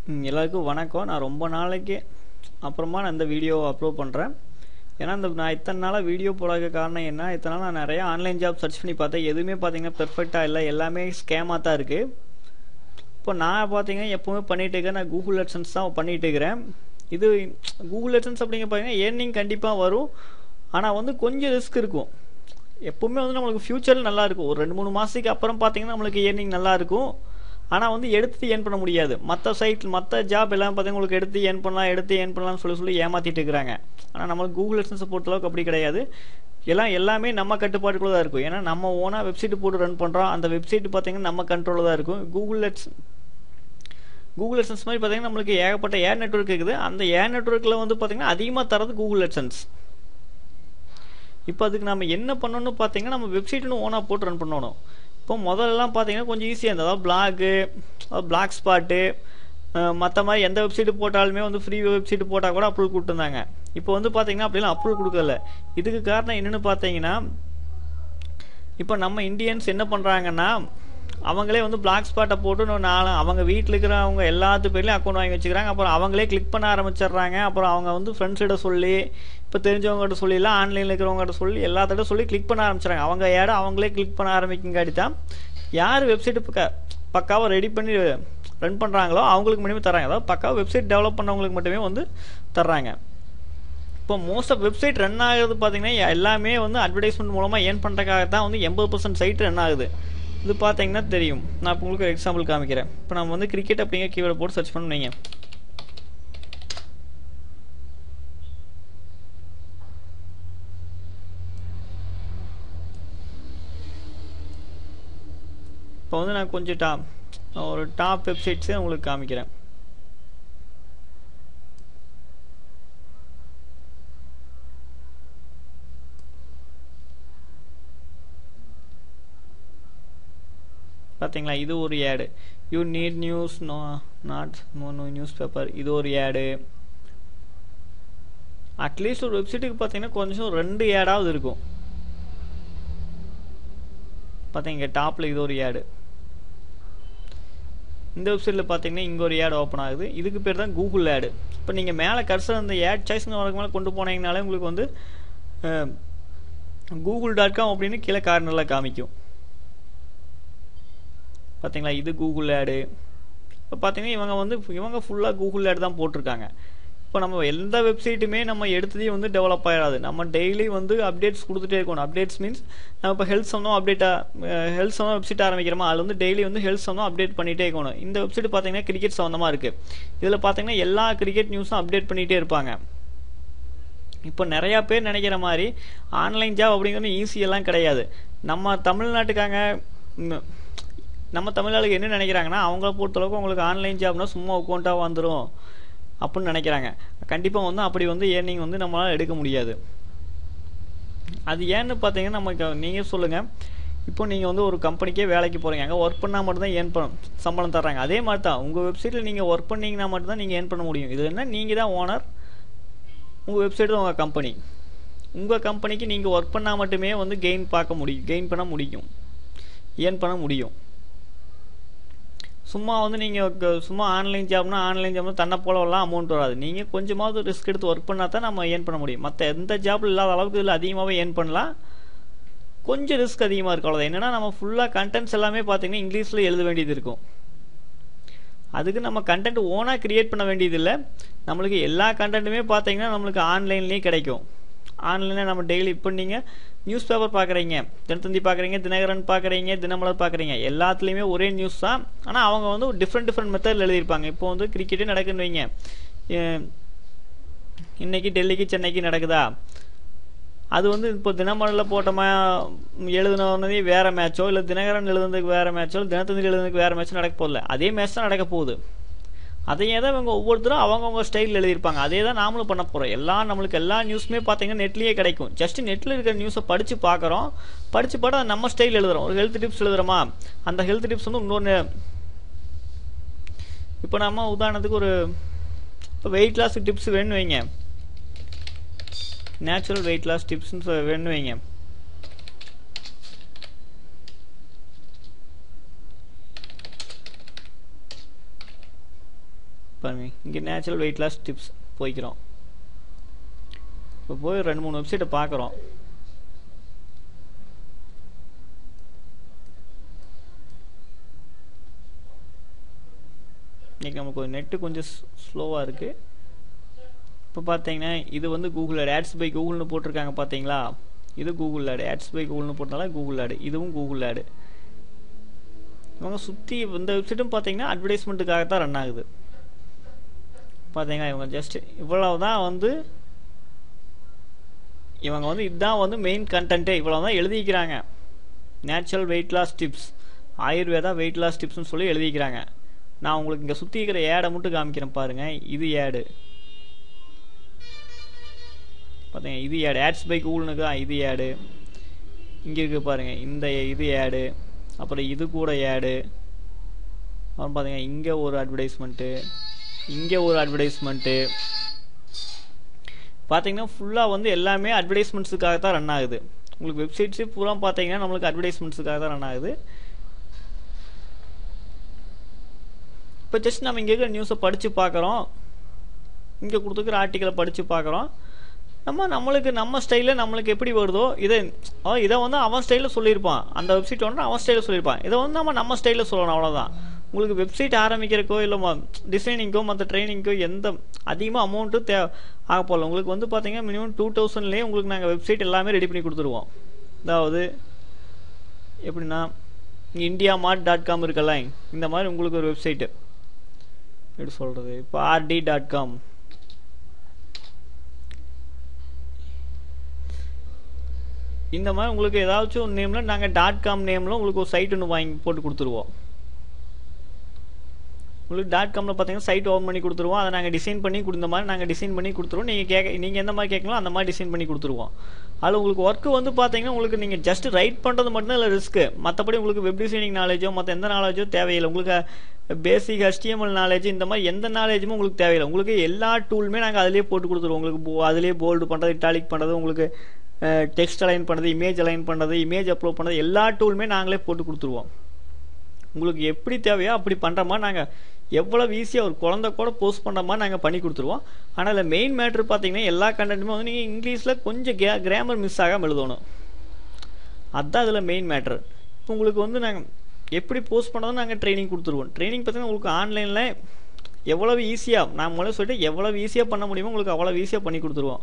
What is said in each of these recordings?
ம், எல்லாருக்கும் வணக்கம் நான் ரொம்ப நாளைக்கு அப்புறமா நான் இந்த வீடியோ அப்லோட் பண்ணுறேன் ஏன்னா இந்த நான் இத்தனை நாளாக வீடியோ போடாத காரணம் என்ன இத்தனை நாள் நான் நிறைய ஆன்லைன் ஜாப் சர்ச் பண்ணி பார்த்தேன் எதுவுமே பார்த்தீங்கன்னா பெர்ஃபெக்டாக இல்லை எல்லாமே ஸ்கேமாக தான் இருக்குது இப்போ நான் பார்த்தீங்கன்னா எப்போவுமே பண்ணிட்டு இருக்கேன் நான் கூகுள் அட்சன்ஸ் தான் பண்ணிட்டு இருக்கிறேன் இது கூகுள் அட்சன்ஸ் அப்படிங்க பார்த்தீங்கன்னா ஏர்னிங் கண்டிப்பாக வரும் ஆனால் வந்து கொஞ்சம் ரிஸ்க் இருக்கும் எப்பவுமே வந்து நம்மளுக்கு ஃப்யூச்சரில் நல்லா இருக்கும் ஒரு ரெண்டு மூணு மாதத்துக்கு அப்புறம் பார்த்தீங்கன்னா நம்மளுக்கு ஏர்னிங் நல்லா இருக்கும் ஆனால் வந்து எடுத்து ஏர்ன் பண்ண முடியாது மற்ற சைட் மற்ற ஜாப் எல்லாம் பார்த்தீங்கன்னா உங்களுக்கு எடுத்து ஏர்ன் பண்ணலாம் எடுத்து ஏர்ன் பண்ணலாம்னு சொல்லி சொல்லி ஏமாற்றிட்டு இருக்கிறாங்க ஆனால் நம்மளுக்கு கூகுள் அட்சன்ஸை பொறுத்தளவுக்கு அப்படி கிடையாது எல்லாம் எல்லாமே நம்ம கட்டுப்பாட்டுக்குள்ள தான் இருக்கும் ஏன்னா நம்ம ஓனாக வெப்சைட் போட்டு ரன் பண்ணுறோம் அந்த வெப்சைட் பார்த்தீங்கன்னா நம்ம கண்ட்ரோலில் தான் இருக்கும் கூகுள் அட்ஸ் கூகுள் அட்சன்ஸ் மாதிரி பார்த்தீங்கன்னா நம்மளுக்கு ஏகப்பட்ட ஏர் நெட்ஒர்க் இருக்குது அந்த ஏர் நெட்ஒர்க்கில் வந்து பார்த்தீங்கன்னா அதிகமாக தரது கூகுள் அட்சன்ஸ் இப்போ அதுக்கு நம்ம என்ன பண்ணணும்னு பார்த்தீங்கன்னா நம்ம வெப்சைட்னு ஓனாக போட்டு ரன் பண்ணணும் இப்போ முதல்லலாம் பார்த்தீங்கன்னா கொஞ்சம் ஈஸியாக இருந்தது அதாவது பிளாகு பிளாக் ஸ்பாட்டு மற்ற மாதிரி எந்த வெப்சைட்டு போட்டாலுமே வந்து ஃப்ரீ வெப்சைட் போட்டால் கூட அப்ரூவல் கொடுத்துருந்தாங்க இப்போ வந்து பார்த்தீங்கன்னா அப்படிலாம் அப்ரூவல் கொடுக்கல இதுக்கு காரணம் என்னென்னு பார்த்தீங்கன்னா இப்போ நம்ம இந்தியன்ஸ் என்ன பண்ணுறாங்கன்னா அவங்களே வந்து பிளாக் ஸ்பாட்டை போட்டு இன்னும் நாலு அவங்க வீட்டில் இருக்கிறவங்க எல்லாத்து பேர்லையும் அக்கௌண்ட் வாங்கி வச்சுக்கிறாங்க அப்புறம் அவங்களே கிளிக் பண்ண ஆரம்பிச்சிடுறாங்க அப்புறம் அவங்க வந்து ஃப்ரெண்ட்ஸ்கிட்ட சொல்லி இப்போ தெரிஞ்சவங்ககிட்ட சொல்லிலாம் ஆன்லைனில் இருக்கிறவங்ககிட்ட சொல்லி எல்லாத்திட்ட சொல்லி கிளிக் பண்ண ஆரம்பிச்சிடுறாங்க அவங்க ஏட அவங்களே கிளிக் பண்ண ஆரம்பிக்குங்காடி தான் யார் வெப்சைட்டு பக்க பக்காவாக ரெடி பண்ணி ரன் பண்ணுறாங்களோ அவங்களுக்கு மட்டுமே தராங்க அதாவது பக்காவாக வெப்சைட் டெவலப் பண்ணவங்களுக்கு மட்டுமே வந்து தர்றாங்க இப்போ மோஸ்ட் ஆஃப் வெப்சைட் ரன் ஆகுது பார்த்தீங்கன்னா எல்லாமே வந்து அட்வர்டைஸ்மெண்ட் மூலமாக ஏர்ன் பண்ணுறதுக்காக தான் வந்து எண்பது பர்சன்ட் சைட் ரன் ஆகுது இது பார்த்தீங்கன்னா தெரியும் நான் இப்போ உங்களுக்கு ஒரு எக்ஸாம்பிள் காமிக்கிறேன் இப்போ நம்ம வந்து கிரிக்கெட் அப்படிங்கிற கீவேர்டு போட்டு சர்ச் பண்ணுவீங்க இப்போ வந்து நான் கொஞ்சம் டாப் ஒரு டாப் வெப்சைட்ஸே உங்களுக்கு காமிக்கிறேன் பார்த்தீங்களா இது ஒரு ஏடு you need news no not no no news paper இது ஒரு ஏடு அட்லீஸ்ட் ஒரு வெப்சைட்டுக்கு பார்த்தீங்கன்னா கொஞ்சம் ரெண்டு ஏடாவது இருக்கும் பார்த்தீங்க டாப்பில் இது ஒரு ஏடு இந்த வெப்சைட்டில் பார்த்தீங்கன்னா இங்கே ஒரு ஏட் ஓப்பன் ஆகுது இதுக்கு பேர் தான் கூகுள் ஆடு இப்போ நீங்கள் மேலே கர்சர் அந்த ஏட் சாய்ஸ்னு வரக்கு மேலே கொண்டு போனீங்கனாலே உங்களுக்கு வந்து கூகுள் டாட் காம் அப்படின்னு கீழே கார்னரில் காமிக்கும் பார்த்தீங்களா இது கூகுள் ஆடு இப்போ பார்த்தீங்கன்னா இவங்க வந்து இவங்க ஃபுல்லாக கூகுள் ஆடு தான் போட்டிருக்காங்க இப்போ நம்ம எந்த வெப்சைட்டுமே நம்ம எடுத்ததையும் வந்து டெவலப் ஆகிடாது நம்ம டெய்லி வந்து அப்டேட்ஸ் கொடுத்துட்டே இருக்கணும் அப்டேட்ஸ் மீன்ஸ் நம்ம இப்போ ஹெல்த் சம்மந்தம் அப்டேட்டாக ஹெல்த் சம்மந்தம் வெப்சைட் ஆரம்பிக்கிறோமா அதில் வந்து டெய்லி வந்து ஹெல்த் சம்மந்தம் அப்டேட் பண்ணிகிட்டே இருக்கணும் இந்த வெப்சைட் பார்த்தீங்கன்னா கிரிக்கெட் சம்மந்தமாக இருக்குது இதில் பார்த்தீங்கன்னா எல்லா கிரிக்கெட் நியூஸும் அப்டேட் பண்ணிகிட்டே இருப்பாங்க இப்போ நிறையா பேர் நினைக்கிற மாதிரி ஆன்லைன் ஜாப் அப்படிங்கிறது ஈஸியெல்லாம் கிடையாது நம்ம தமிழ்நாட்டுக்காங்க நம்ம தமிழர்களுக்கு என்ன நினைக்கிறாங்கன்னா அவங்கள பொறுத்தளவுக்கு உங்களுக்கு ஆன்லைன் ஜாப்னா சும்மா அக்கௌண்ட்டாக வந்துடும் அப்படின்னு நினைக்கிறாங்க கண்டிப்பாக வந்து அப்படி வந்து ஏர்னிங் வந்து நம்மளால் எடுக்க முடியாது அது ஏன்னு பார்த்தீங்கன்னா நமக்கு நீங்கள் சொல்லுங்கள் இப்போ நீங்கள் வந்து ஒரு கம்பெனிக்கே வேலைக்கு போகிறீங்க அங்கே ஒர்க் பண்ணால் மட்டும்தான் ஏர்ன் பண்ண சம்பளம் தர்றாங்க அதே மாதிரி தான் உங்கள் வெப்சைட்டில் நீங்கள் ஒர்க் பண்ணிங்கன்னா மட்டும்தான் நீங்கள் ஏர்ன் பண்ண முடியும் இது என்ன நீங்கள் தான் ஓனர் உங்கள் வெப்சைட் தான் உங்கள் கம்பெனி உங்கள் கம்பெனிக்கு நீங்கள் ஒர்க் பண்ணால் மட்டுமே வந்து கெயின் பார்க்க முடியும் கெயின் பண்ண முடியும் ஏர்ன் பண்ண முடியும் சும்மா வந்து நீங்கள் சும்மா ஆன்லைன் ஜாப்னா ஆன்லைன் ஜாப்னா தன்னை போலவெல்லாம் அமௌண்ட் வராது நீங்கள் கொஞ்சமாவது ரிஸ்க் எடுத்து ஒர்க் பண்ணால் தான் நம்ம ஏர்ன் பண்ண முடியும் மற்ற எந்த ஜாப்ல இல்லாத அளவுக்கு இதில் அதிகமாகவே ஏர்ன் பண்ணலாம் கொஞ்சம் ரிஸ்க் அதிகமாக இருக்கும் அவ்வளோதான் என்னென்னா நம்ம ஃபுல்லாக கண்டென்ட்ஸ் எல்லாமே பார்த்தீங்கன்னா இங்கிலீஷில் எழுத வேண்டியது இருக்கும் அதுக்கு நம்ம கண்டென்ட் ஓனாக க்ரியேட் பண்ண வேண்டியதில்லை நம்மளுக்கு எல்லா கண்டென்ட்டுமே பார்த்தீங்கன்னா நம்மளுக்கு ஆன்லைன்லேயும் கிடைக்கும் ஆன்லைனில் நம்ம டெய்லி இப்போ நீங்கள் நியூஸ் பேப்பர் பார்க்குறீங்க தினத்தந்தி பார்க்குறீங்க தினகரன் பார்க்குறீங்க தினமலர் பார்க்குறீங்க எல்லாத்துலேயுமே ஒரே நியூஸ் தான் ஆனால் அவங்க வந்து டிஃப்ரெண்ட் டிஃப்ரெண்ட் மெத்தடில் எழுதியிருப்பாங்க இப்போ வந்து கிரிக்கெட்டே நடக்குன்னு வைங்க இன்னைக்கு டெல்லிக்கு சென்னைக்கு நடக்குதா அது வந்து இப்போ தினமலரில் போட்டோமா எழுதுனே வேறு மேட்சோ இல்லை தினகரன் எழுதுனதுக்கு வேறு மேட்சோ இல்லை தினத்தந்தி எழுதுனதுக்கு வேறு மேட்சோ நடக்க போதில்ல அதே மேட்ச் தான் நடக்க போகுது அதையே தான் இவங்க ஒவ்வொருத்தரும் அவங்கவுங்க ஸ்டைலில் எழுதியிருப்பாங்க அதே தான் நாமளும் பண்ண போகிறோம் எல்லா நம்மளுக்கு எல்லா நியூஸுமே பார்த்தீங்கன்னா நெட்லேயே கிடைக்கும் ஜஸ்ட் நெட்டில் இருக்கிற நியூஸை படித்து பார்க்குறோம் படித்து பாட்டு அதை நம்ம ஸ்டைல் எழுதுறோம் ஒரு ஹெல்த் டிப்ஸ் எழுதுறோமா அந்த ஹெல்த் டிப்ஸ் வந்து இன்னொன்று இப்போ நம்ம உதாரணத்துக்கு ஒரு இப்போ வெயிட் லாஸ் டிப்ஸ் வேணும் வைங்க நேச்சுரல் வெயிட் லாஸ் டிப்ஸ்னு வேணும் வைங்க பாருங்க இங்கே நேச்சுரல் வெயிட் லாஸ் டிப்ஸ் போய்க்கிறோம் இப்போ போய் ரெண்டு மூணு வெப்சைட்டை பார்க்குறோம் இன்றைக்கி நமக்கு ஒரு நெட்டு கொஞ்சம் ஸ்லோவாக இருக்குது இப்போ பார்த்தீங்கன்னா இது வந்து கூகுள் ஆட் ஆட்ஸ் பை கூகுள்னு போட்டிருக்காங்க பார்த்தீங்களா இது கூகுள் ஆடு ஆட்ஸ் பை கூகுள்னு போட்டனால கூகுள் ஆடு இதுவும் கூகுள் ஆடு இவங்க சுற்றி இந்த வெப்சைட்டும் பார்த்தீங்கன்னா அட்வர்டைஸ்மெண்ட்டுக்காக தான் ரன் ஆகுது பார்த்தீங்கன்னா இவங்க ஜஸ்ட் இவ்வளவு தான் வந்து இவங்க வந்து இதுதான் வந்து மெயின் கண்டென்ட்டே இவ்வளோ தான் எழுதிக்கிறாங்க natural weight loss tips Ayurveda weight loss டிப்ஸ்னு சொல்லி எழுதிக்கிறாங்க நான் உங்களுக்கு இங்கே சுற்றி இருக்கிற ஏடை மட்டும் காமிக்கிறேன் பாருங்கள் இது ஏடு பார்த்தீங்க இது ஏடு ஆட்ஸ் பை கூகுள்னுக்கு தான் இது ஏடு இங்கே இருக்குது பாருங்கள் இந்த இது ஏடு அப்புறம் இது கூட ஏடு அப்புறம் பார்த்தீங்க இங்கே ஒரு அட்வர்டைஸ்மெண்ட்டு இங்கே ஒரு அட்வர்டைஸ்மெண்ட்டு பார்த்தீங்கன்னா ஃபுல்லாக வந்து எல்லாமே அட்வர்டைஸ்மெண்ட்ஸுக்காக தான் ரன் ஆகுது உங்களுக்கு வெப்சைட்ஸே பூரா பார்த்தீங்கன்னா நம்மளுக்கு அட்வர்டைஸ்மெண்ட்ஸுக்காக தான் ரன் ஆகுது இப்போ ஜஸ்ட் நம்ம இங்கே இருக்கிற நியூஸை படித்து பார்க்குறோம் இங்கே கொடுத்துருக்குற ஆர்டிக்கலை படித்து பார்க்குறோம் நம்ம நம்மளுக்கு நம்ம ஸ்டைலில் நம்மளுக்கு எப்படி வருதோ இதை இதை வந்து அவன் ஸ்டைலில் சொல்லியிருப்பான் அந்த வெப்சைட் வந்து அவன் ஸ்டைலில் சொல்லியிருப்பான் இதை வந்து நம்ம நம்ம ஸ்டைலில் சொல்லணும் அவ்வளோதான் உங்களுக்கு வெப்சைட் ஆரம்பிக்கிறக்கோ இல்லை டிசைனிங்கோ மற்ற ட்ரைனிங்கோ எந்த அதிகமாக அமௌண்ட்டு தே ஆக போகல உங்களுக்கு வந்து பார்த்தீங்கன்னா மினிமம் டூ தௌசண்ட்லேயே உங்களுக்கு நாங்கள் வெப்சைட் எல்லாமே ரெடி பண்ணி கொடுத்துருவோம் அதாவது எப்படின்னா இந்தியா மார்ட் டாட் காம் இருக்கல இந்த மாதிரி உங்களுக்கு ஒரு வெப்சைட்டு எப்படி சொல்கிறது இப்போ ஆர்டி டாட் காம் இந்த மாதிரி உங்களுக்கு ஏதாச்சும் ஒரு நேமில் நாங்கள் டாட் காம் நேமில் உங்களுக்கு ஒரு சைட் ஒன்று வாங்கி போட்டு கொடுத்துருவோம் உங்களுக்கு டாட் காமில் பார்த்தீங்கன்னா சைட் ஓப்பன் பண்ணி கொடுத்துருவோம் அதை நாங்கள் டிசைன் பண்ணி கொடுத்த மாதிரி நாங்கள் டிசைன் பண்ணி கொடுத்துருவோம் நீங்கள் கேட்க நீங்கள் எந்த மாதிரி கேட்கலாம் அந்த மாதிரி டிசைன் பண்ணி கொடுத்துருவோம் அதில் உங்களுக்கு ஒர்க்கு வந்து பார்த்தீங்கன்னா உங்களுக்கு நீங்கள் ஜஸ்ட் ரைட் பண்ணுறது மட்டும்தான் இல்லை ரிஸ்க்கு மற்றபடி உங்களுக்கு வெப் டிசைனிங் நாலேஜோ மற்ற எந்த நாலேஜோ தேவையில்லை உங்களுக்கு பேசிக் HTML நாலேஜ் இந்த மாதிரி எந்த நாலேஜுமே உங்களுக்கு தேவையில்லை உங்களுக்கு எல்லா டூலுமே நாங்கள் அதிலே போட்டு கொடுத்துருவோம் உங்களுக்கு அதிலே போல்டு பண்ணுறது இட்டாலிக் பண்ணுறது உங்களுக்கு டெக்ஸ்ட் அலைன் பண்ணுறது இமேஜ் அலைன் பண்ணுறது இமேஜ் அப்லோட் பண்ணுறது எல்லா டூலுமே நாங்களே போட்டு கொடுத்துருவோம் உங்களுக்கு எப்படி தேவையோ அப்படி பண்ணுற மாதிரி நாங்கள் எவ்வளோ ஈஸியாக ஒரு குழந்த கூட போஸ்ட் பண்ணுற மாதிரி நாங்கள் பண்ணி கொடுத்துருவோம் ஆனால் அதில் மெயின் மேட்ரு பார்த்தீங்கன்னா எல்லா கண்டென்ட்டுமே வந்து நீங்கள் இங்கிலீஷில் கொஞ்சம் கே கிராமர் மிஸ் ஆகாமல் எழுதணும் அதுதான் இதில் மெயின் மேட்ரு இப்போ உங்களுக்கு வந்து நாங்கள் எப்படி போஸ்ட் பண்ணதும் நாங்கள் ட்ரைனிங் கொடுத்துருவோம் ட்ரைனிங் பார்த்தீங்கன்னா உங்களுக்கு ஆன்லைனில் எவ்வளவு ஈஸியாக நான் முதல்ல சொல்லிட்டு எவ்வளவு ஈஸியாக பண்ண முடியுமோ உங்களுக்கு அவ்வளோ ஈஸியாக பண்ணி கொடுத்துருவோம்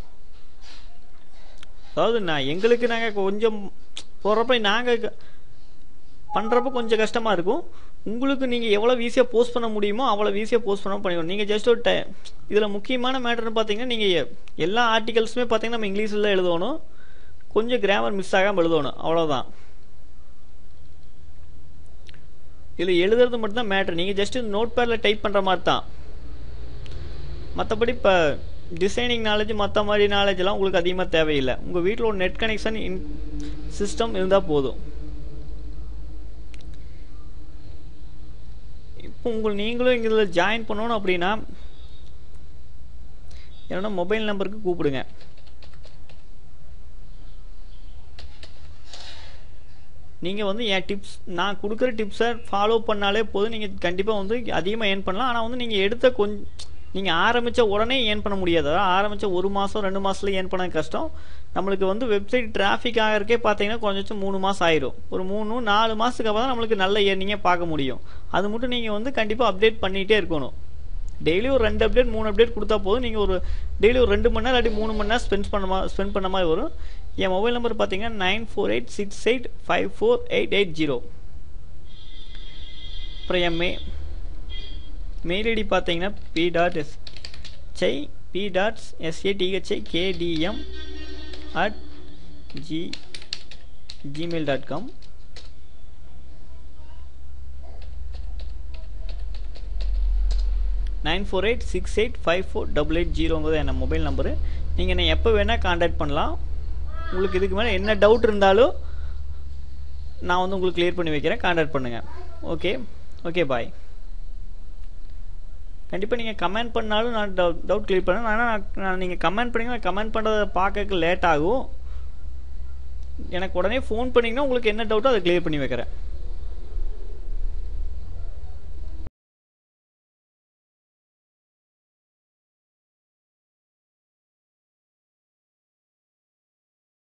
அதாவது நான் எங்களுக்கு நாங்கள் கொஞ்சம் போடுறப்ப நாங்கள் பண்ணுறப்ப கொஞ்சம் கஷ்டமாக இருக்கும் உங்களுக்கு நீங்கள் எவ்வளோ ஈஸியாக போஸ்ட் பண்ண முடியுமோ அவ்வளோ ஈஸியாக போஸ்ட் பண்ண பண்ணிக்கணும் நீங்கள் ஜஸ்ட் ஒரு டை இதில் முக்கியமான மேட்டர்னு பார்த்தீங்கன்னா நீங்கள் எல்லா ஆர்டிகல்ஸுமே பார்த்தீங்கன்னா நம்ம இங்கிலீஷில் எழுதணும் கொஞ்சம் கிராமர் மிஸ் ஆகாமல் எழுதணும் அவ்வளோதான் இதில் எழுதுறது மட்டும்தான் மேட்ரு நீங்கள் ஜஸ்ட் நோட் பேடில் டைப் பண்ணுற மாதிரி தான் மற்றபடி இப்போ டிசைனிங் நாலேஜ் மற்ற மாதிரி நாலேஜ்லாம் உங்களுக்கு அதிகமாக தேவையில்லை உங்கள் வீட்டில் ஒரு நெட் கனெக்ஷன் இன் சிஸ்டம் இருந்தால் போதும் இப்போ உங்கள் நீங்களும் இதில் ஜாயின் பண்ணணும் அப்படின்னா என்னோட மொபைல் நம்பருக்கு கூப்பிடுங்க நீங்கள் வந்து என் டிப்ஸ் நான் கொடுக்குற டிப்ஸை ஃபாலோ பண்ணாலே போதும் நீங்கள் கண்டிப்பாக வந்து அதிகமாக ஏர்ன் பண்ணலாம் ஆனால் வந்து நீங்கள் எடுத்த கொஞ்சம் நீங்கள் ஆரம்பித்த உடனே ஏர்ன் பண்ண முடியாது அதாவது ஆரம்பித்த ஒரு மாதம் ரெண்டு மாதத்துல ஏர்ன் பண்ண கஷ்டம் நம்மளுக்கு வந்து வெப்சைட் டிராஃபிக் ஆகிறக்கே பார்த்தீங்கன்னா கொஞ்சம் மூணு மாதம் ஆயிரும் ஒரு மூணு நாலு மாதத்துக்கு அப்புறம் தான் நம்மளுக்கு நல்ல ஏர்னிங்கே பார்க்க முடியும் அது மட்டும் நீங்கள் வந்து கண்டிப்பாக அப்டேட் பண்ணிகிட்டே இருக்கணும் டெய்லி ஒரு ரெண்டு அப்டேட் மூணு அப்டேட் கொடுத்தா போதும் நீங்கள் ஒரு டெய்லி ஒரு ரெண்டு மணி நேரம் இல்லாட்டி மூணு மணி நேரம் ஸ்பெண்ட் பண்ண மா ஸ்பெண்ட் பண்ண மாதிரி வரும் என் மொபைல் நம்பர் பார்த்தீங்கன்னா nine four eight six eight five four eight eight zero அப்புறம் என் மே மெயில் ஐடி பார்த்தீங்கன்னா பி டாட் எஸ் செய் B dots SADHI KDM at G Gmail dot com nine four eight six eight five four double eight ஜீரோங்கிறது என் mobile number நீங்கள் என்னை எப்போ வேணால் காண்டாக்ட் பண்ணலாம் உங்களுக்கு இதுக்கு மேலே என்ன டவுட் இருந்தாலும் நான் வந்து உங்களுக்கு கிளியர் பண்ணி வைக்கிறேன் காண்டாக்ட் பண்ணுங்கள் ஓகே ஓகே பாய் கண்டிப்பாக நீங்கள் கமெண்ட் பண்ணாலும் நான் டவுட் டவுட் கிளியர் பண்ணேன் ஆனால் நான் நீங்கள் கமெண்ட் பண்ணிங்கன்னா கமெண்ட் பண்ணுறதை பார்க்க லேட் ஆகும் எனக்கு உடனே ஃபோன் பண்ணிங்கன்னா உங்களுக்கு என்ன டவுட்டோ அதை கிளியர் பண்ணி வைக்கிறேன்